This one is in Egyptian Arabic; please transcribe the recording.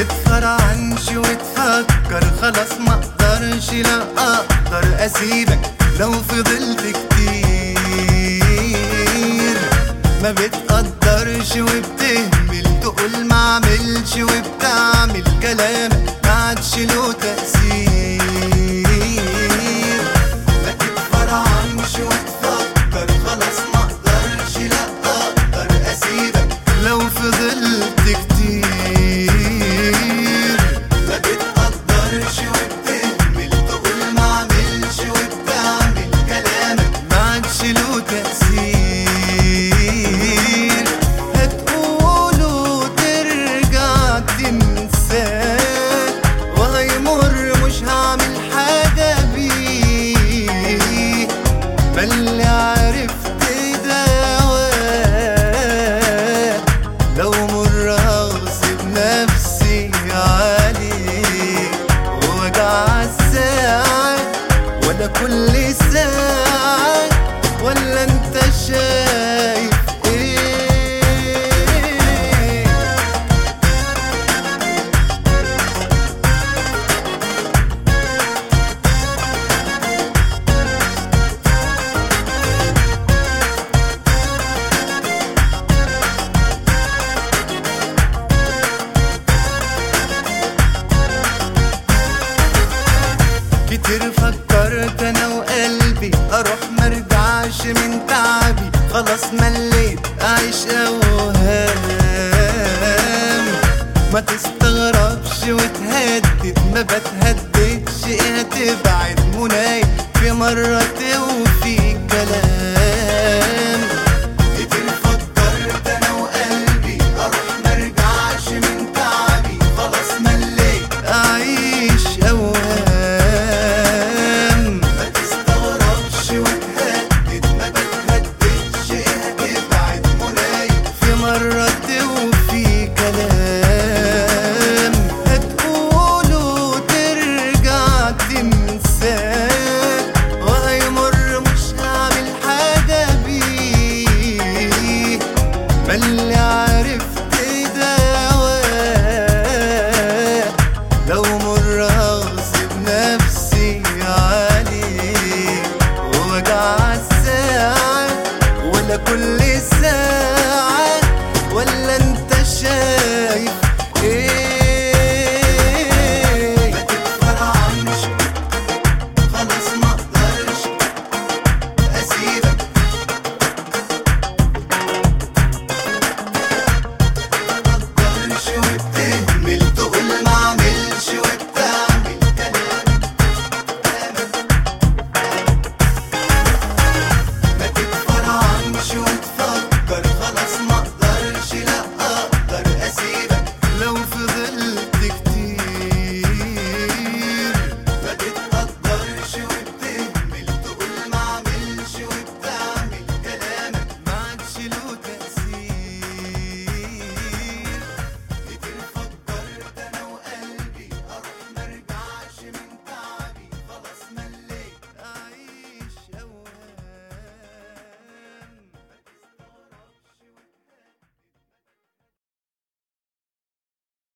تتفرعنش وتفكر خلاص ما اقدرش لا اقدر اسيبك لو فضلت كتير ما بتقدرش وبتهمل تقول ما عملش وبتعمل كلامك ما عادش له تأثير ما تتفرعنش وتفكر خلاص ما اقدرش لا اقدر اسيبك لو فضلت كتير ما بتقدرش وبتهمل تقول ما عملش وبتعمل كلامك ما عادش له تأثير هتقولوا ترجع تنساك وهيمر مش هعمل حاجة بيه بل اللي عرفت دواك لو مر اغصب نفسي عليك ووجع الساعات ولا كل ساعة ولا انت شايف ايه كتير فكرت انا وقلبي اروح مرجعش من تعبي خلاص مليت اعيش اوهام ما تستغربش وتهدد ما بتهددش ايه هتبعد مناي في مرة توفي كلام